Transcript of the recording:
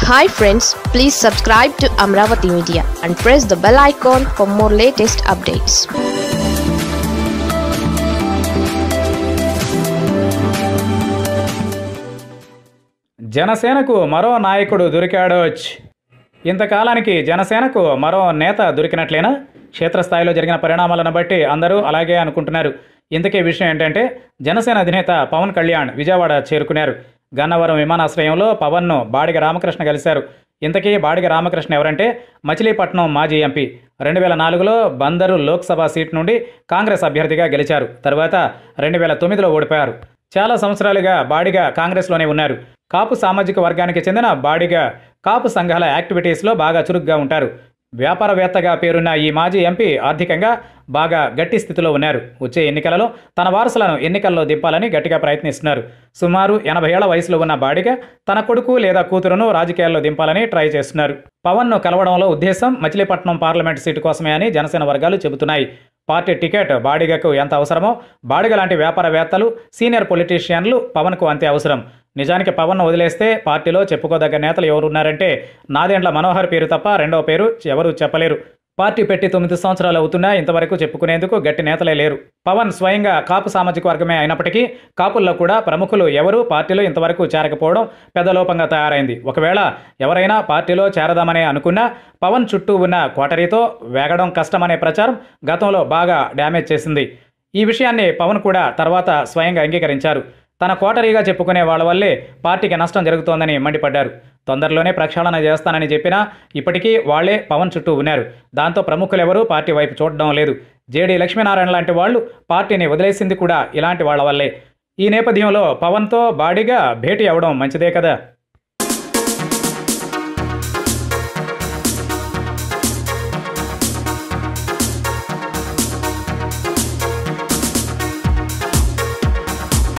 hi friends please subscribe to Amaravati media and press the bell icon for more latest updates జనసేనకు మరో నాయకుడు దొరికాడోచ్ ఇంతకాలానికి జనసేనకు మరో నేత దొరికినట్లేనా క్షేత్రస్థాయిలో జరిగిన పరిణామాలను బట్టి అందరూ అలాగే అనుకుంటున్నారు ఇంతకీ విషయం ఏంటంటే జనసేన అధినేత పవన్ కళ్యాణ్ విజయవాడ చేరుకున్నారు గన్నవరం విమానాశ్రయంలో పవన్ను బాడిగ రామకృష్ణ కలిశారు ఇంతకీ బాడిగ రామకృష్ణ ఎవరంటే మచిలీపట్నం మాజీ ఎంపీ రెండు వేల నాలుగులో బందరు లోక్సభ సీట్ నుండి కాంగ్రెస్ అభ్యర్థిగా గెలిచారు తర్వాత రెండు వేల తొమ్మిదిలో ఓడిపోయారు చాలా సంవత్సరాలుగా బాడిగ కాంగ్రెస్లోనే ఉన్నారు కాపు సామాజిక వర్గానికి చెందిన బాడిగ కాపు సంఘాల యాక్టివిటీస్లో బాగా చురుగ్గా ఉంటారు వ్యాపారవేత్తగా పేరున్న ఈ మాజీ ఎంపీ ఆర్థికంగా బాగా గట్టి స్థితిలో ఉన్నారు వచ్చే ఎన్నికలలో తన వారసులను ఎన్నికల్లో దింపాలని గట్టిగా ప్రయత్నిస్తున్నారు సుమారు ఎనభై ఏళ్ల వయసులో ఉన్న బాడిగ తన కొడుకు లేదా కూతురును రాజకీయాల్లో దింపాలని ట్రై చేస్తున్నారు పవన్ను కలవడంలో ఉద్దేశం మచిలీపట్నం పార్లమెంట్ సీటు కోసమే అని జనసేన వర్గాలు చెబుతున్నాయి పార్టీ టికెట్ బాడిగకు ఎంత అవసరమో బాడిగ లాంటి వ్యాపారవేత్తలు సీనియర్ పొలిటీషియన్లు పవన్కు అంతే అవసరం నిజానికి పవన్ను వదిలేస్తే పార్టీలో చెప్పుకోదగ్గ నేతలు ఎవరున్నారంటే నాదెండ్ల మనోహర్ పేరు తప్ప రెండవ పేరు ఎవరూ చెప్పలేరు పార్టీ పెట్టి తొమ్మిది సంవత్సరాలు అవుతున్నా ఇంతవరకు చెప్పుకునేందుకు గట్టి నేతలే లేరు పవన్ స్వయంగా కాపు సామాజిక వర్గమే అయినప్పటికీ కాపుల్లో కూడా ప్రముఖులు ఎవరూ పార్టీలో ఇంతవరకు చేరకపోవడం పెద్ద లోపంగా తయారైంది ఒకవేళ ఎవరైనా పార్టీలో చేరదామని అనుకున్నా పవన్ చుట్టూ ఉన్న కోటరీతో వేగడం కష్టమనే ప్రచారం గతంలో బాగా డ్యామేజ్ చేసింది ఈ విషయాన్ని పవన్ కూడా తర్వాత స్వయంగా అంగీకరించారు తన కోటరీగా చెప్పుకునే వాళ్ళ వల్లే పార్టీకి నష్టం జరుగుతోందని మండిపడ్డారు తొందరలోనే ప్రక్షాళన చేస్తానని చెప్పినా ఇప్పటికీ వాళ్లే పవన్ చుట్టూ ఉన్నారు దాంతో ప్రముఖులెవరూ పార్టీ వైపు చూడడం లేదు జేడీ లక్ష్మీనారాయణ లాంటి వాళ్ళు పార్టీని వదిలేసింది కూడా ఇలాంటి వాళ్ళ వల్లే ఈ నేపథ్యంలో పవన్తో బాడీగా భేటీ అవడం మంచిదే కదా